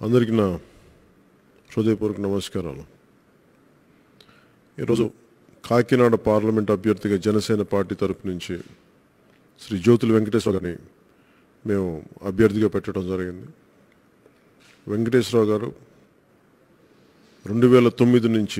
అందరికీ నా హృదయపూర్వక నమస్కారాలు ఈరోజు కాకినాడ పార్లమెంట్ అభ్యర్థిగా జనసేన పార్టీ తరపు నుంచి శ్రీ జ్యోతుల వెంకటేశ్వర గారిని మేము అభ్యర్థిగా పెట్టడం జరిగింది వెంకటేశ్వరరావు గారు రెండు వేల తొమ్మిది నుంచి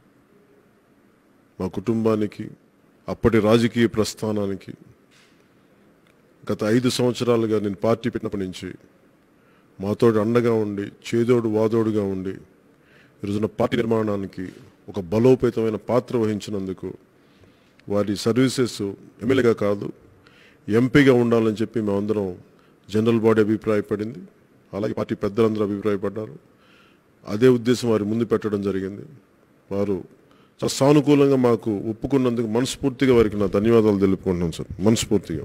మా కుటుంబానికి అప్పటి రాజకీయ ప్రస్థానానికి గత ఐదు సంవత్సరాలుగా నేను పార్టీ పెట్టినప్పటి నుంచి మాతో అండగా ఉండి చేదోడు వాదోడుగా ఉండి ఈరోజున పార్టీ నిర్మాణానికి ఒక బలోపేతమైన పాత్ర వహించినందుకు వారి సర్వీసెస్ ఎమ్మెల్యేగా కాదు ఎంపీగా ఉండాలని చెప్పి మేమందరం జనరల్ బాడీ అభిప్రాయపడింది అలాగే పార్టీ పెద్దలందరూ అభిప్రాయపడ్డారు అదే ఉద్దేశం వారి ముందు పెట్టడం జరిగింది వారు చాలా సానుకూలంగా మాకు ఒప్పుకున్నందుకు మనస్ఫూర్తిగా వారికి నా ధన్యవాదాలు తెలుపుకుంటున్నాను సార్ మనస్ఫూర్తిగా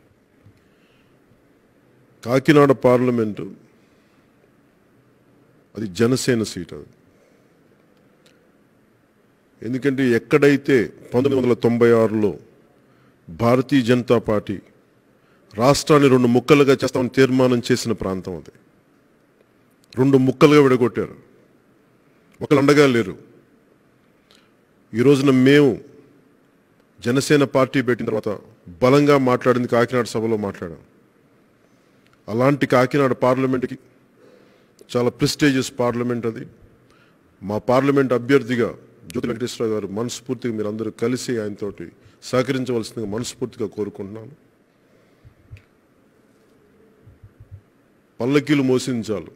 కాకినాడ పార్లమెంటు అది జనసేన సీట్ అది ఎందుకంటే ఎక్కడైతే పంతొమ్మిది వందల తొంభై ఆరులో భారతీయ జనతా పార్టీ రాష్ట్రాన్ని రెండు ముక్కలుగా చేస్తామని తీర్మానం చేసిన ప్రాంతం అది రెండు ముక్కలుగా విడగొట్టారు ఒకళ్ళు అండగా లేరు ఈ రోజున మేము జనసేన పార్టీ పెట్టిన తర్వాత బలంగా మాట్లాడింది కాకినాడ సభలో మాట్లాడాం అలాంటి కాకినాడ పార్లమెంట్కి చాలా ప్రెస్టేజియస్ పార్లమెంట్ అది మా పార్లమెంట్ అభ్యర్థిగా జ్యోతి వెంకటేశ్వర గారు మనస్ఫూర్తిగా మీరు అందరూ కలిసి ఆయనతోటి సహకరించవలసిందిగా మనస్ఫూర్తిగా కోరుకుంటున్నాను పల్లకీలు మోసించాలు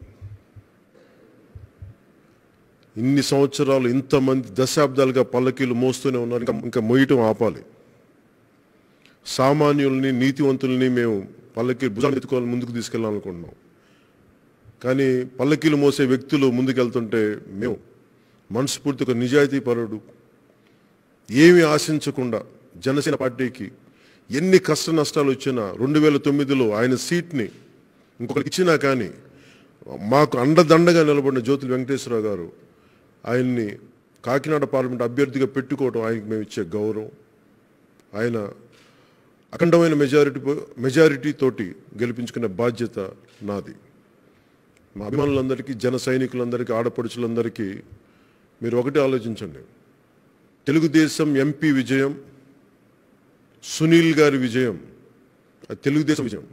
ఇన్ని సంవత్సరాలు ఇంతమంది దశాబ్దాలుగా పల్లకీలు మోస్తూనే ఉన్నారు ఇంకా ఇంకా మోయటం ఆపాలి సామాన్యుల్ని నీతివంతుల్ని మేము పల్లకీ భుజాలు ఎత్తుకోవాలి ముందుకు తీసుకెళ్ళాలనుకుంటున్నాం కానీ పల్లకీలు మోసే వ్యక్తులు ముందుకెళ్తుంటే మేము మనస్ఫూర్తి ఒక నిజాయితీ పరుడు ఏమి ఆశించకుండా జనసేన పార్టీకి ఎన్ని కష్ట నష్టాలు వచ్చినా రెండు వేల తొమ్మిదిలో ఆయన సీట్ని ఇంకొకరికి ఇచ్చినా కానీ మాకు అండదండగా నిలబడిన జ్యోతుల వెంకటేశ్వరరావు గారు ఆయన్ని కాకినాడ పార్లమెంట్ అభ్యర్థిగా పెట్టుకోవడం ఆయనకి మేము ఇచ్చే గౌరవం ఆయన అఖండమైన మెజారిటీ మెజారిటీ తోటి గెలిపించుకునే బాధ్యత నాది మా అభిమానులందరికీ జన సైనికులందరికీ ఆడపడుచులందరికీ మీరు ఒకటి ఆలోచించండి తెలుగుదేశం ఎంపీ విజయం సునీల్ గారి విజయం అది తెలుగుదేశం విజయం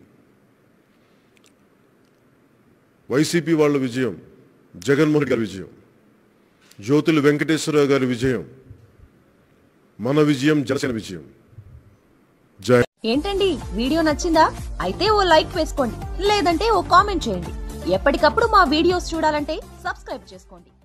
వైసీపీ వాళ్ళ విజయం జగన్మోహన్ గారి విజయం జ్యోతుల వెంకటేశ్వరరావు గారి విజయం మన విజయం జనసేన విజయం జై ఏంటండి వీడియో నచ్చిందా అయితే ఓ లైక్ వేసుకోండి లేదంటే ఓ కామెంట్ చేయండి ఎప్పటికప్పుడు మా వీడియోస్ చూడాలంటే సబ్స్క్రైబ్ చేసుకోండి